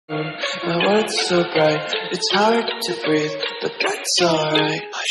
My world's so bright, it's hard to breathe, but that's alright. Hush.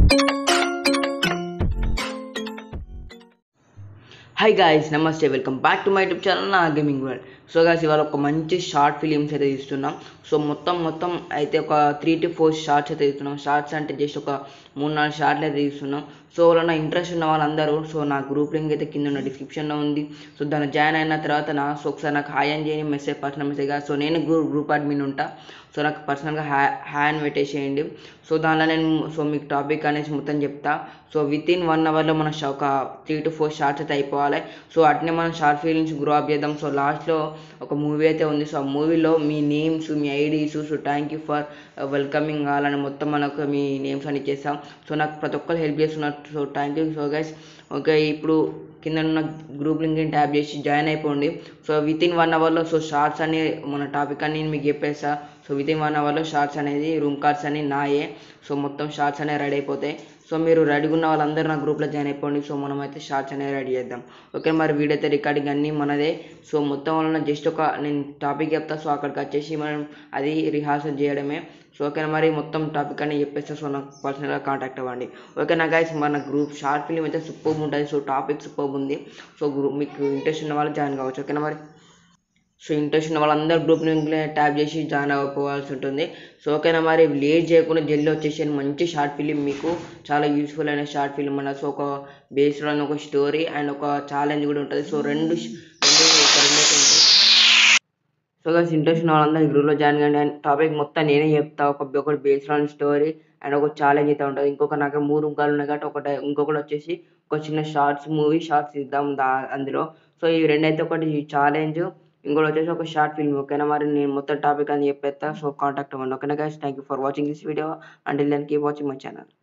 Hi guys నమస్తే welcome back to my YouTube channel నా gaming world so guys ఇవాళ ఒక మంచి short films అయితే తీస్తున్నాం so మొత్తం మొత్తం అయితే ఒక త్రీ టు ఫోర్ షార్ట్స్ అయితే తీస్తున్నాం షార్ట్స్ అంటే జస్ట్ ఒక మూడు నాలుగు షార్ట్లు అయితే తీస్తున్నాం సో నా ఇంట్రెస్ట్ ఉన్న వాళ్ళందరూ సో నా గ్రూప్ లింక్ అయితే కింద ఉన్న డిస్క్రిప్షన్లో ఉంది సో దాన్ని జాయిన్ అయిన తర్వాత నా సో ఒకసారి నాకు హాయ్ అని చేయని మెసేజ్ పర్సనల్ మెసేజ్గా సో నేను గ్రూప్ గ్రూప్ అడ్మిన్ ఉంటా సో నాకు పర్సనల్గా హ్యా హ్యా అని పెట్టేసేయండి సో దానిలో నేను సో మీకు టాపిక్ అనేసి మొత్తం చెప్తా సో విత్ ఇన్ వన్ అవర్లో మన షా- ఒక త్రీ టు ఫోర్ షార్ట్స్ అయితే అయిపోవాలి సో అట్నే మనం షార్ట్ ఫిలిమ్స్ గ్రో అప్ చేద్దాం సో లాస్ట్లో ఒక మూవీ అయితే ఉంది సో ఆ మూవీలో మీ నేమ్స్ మీ IDs so thank you for welcoming కావాలని మొత్తం మనకు మీ నేమ్స్ అని ఇచ్చేస్తాం సో నాకు ప్రతి ఒక్కరు హెల్ప్ చేస్తున్నారు so thank you so guys okay ఇప్పుడు కింద ఉన్న గ్రూప్ లింక్ ట్యాప్ చేసి జాయిన్ అయిపోండి సో విత్ ఇన్ వన్ అవర్లో సో షార్ట్స్ అని మన టాపిక్ అని నేను మీకు చెప్పేస్తా సో విత్ ఇన్ వన్ అవర్లో షార్ట్స్ అనేది రూమ్ కార్డ్స్ అని నాయే సో మొత్తం షార్ట్స్ అనేవి రెడీ అయిపోతాయి సో మీరు రెడీగా ఉన్న వాళ్ళందరూ నా గ్రూప్లో జాయిన్ అయిపోండి సో మనం అయితే షార్ట్స్ అనేవి రెడీ చేద్దాం ఓకే మరి వీడియో అయితే రికార్డింగ్ అన్నీ మనదే సో మొత్తం వలన జస్ట్ ఒక నేను టాపిక్ చెప్తా సో అక్కడికి వచ్చేసి మనం అది రిహార్సల్ చేయడమే సో ఓకేనా మరి మొత్తం టాపిక్ అని చెప్పేస్తే సో నాకు పర్సనల్గా కాంటాక్ట్ అవ్వండి ఓకేనా గైస్ మన గ్రూప్ షార్ట్ ఫిలిం అయితే సూపర్ ఉంటుంది సో టాపిక్ సూపర్ ఉంది సో గ్రూప్ మీకు ఇంట్రెస్ట్ ఉన్న వాళ్ళు జాయిన్ కావచ్చు ఓకేనా మరి సో ఇంట్రెస్ట్ ఉన్న వాళ్ళందరూ గ్రూప్ లింక్లో ట్యాప్ చేసి జాయిన్ అవ్వకపోవాల్సి ఉంటుంది సో ఓకేనా మరి లేట్ చేయకుండా జల్దీ వచ్చేసి మంచి షార్ట్ ఫిలిం మీకు చాలా యూస్ఫుల్ అయిన షార్ట్ ఫిలిం అన్న సో ఒక బేస్డ్ ఒక స్టోరీ అండ్ ఒక ఛాలెంజ్ కూడా ఉంటుంది సో రెండు ష్- రెండు ఒక రెండు అయితే ఉంటాయి సో గైస్ ఇంట్రెస్ట్ ఉన్న వాళ్ళందరూ గ్రూప్లో జాయిన్ కండి అండ్ టాపిక్ మొత్తం నేనే చెప్తా ఒక ఒకటి బేస్డ్ ఆన్ స్టోరీ అండ్ ఒక ఛాలెంజ్ అయితే ఉంటుంది ఇంకొక నాకు మూడు ముఖాలు ఉన్నాయి కాబట్టి ఒకటి ఇంకొకటి వచ్చేసి ఒక చిన్న షార్ట్స్ మూవీ షార్ట్స్ ఇద్దాం దా అందులో సో ఈ రెండు అయితే ఒకటి ఛాలెంజ్ ఇంకోటి వచ్చేసి ఒక షార్ట్ ఫిల్మ్ ఓకేనా మరి నేను మొత్తం టాపిక్ అని చెప్పేస్తా సో కాంటాక్ట్ అవ్వండి ఓకేనా guys thank you for watching this video and then keep watching my channel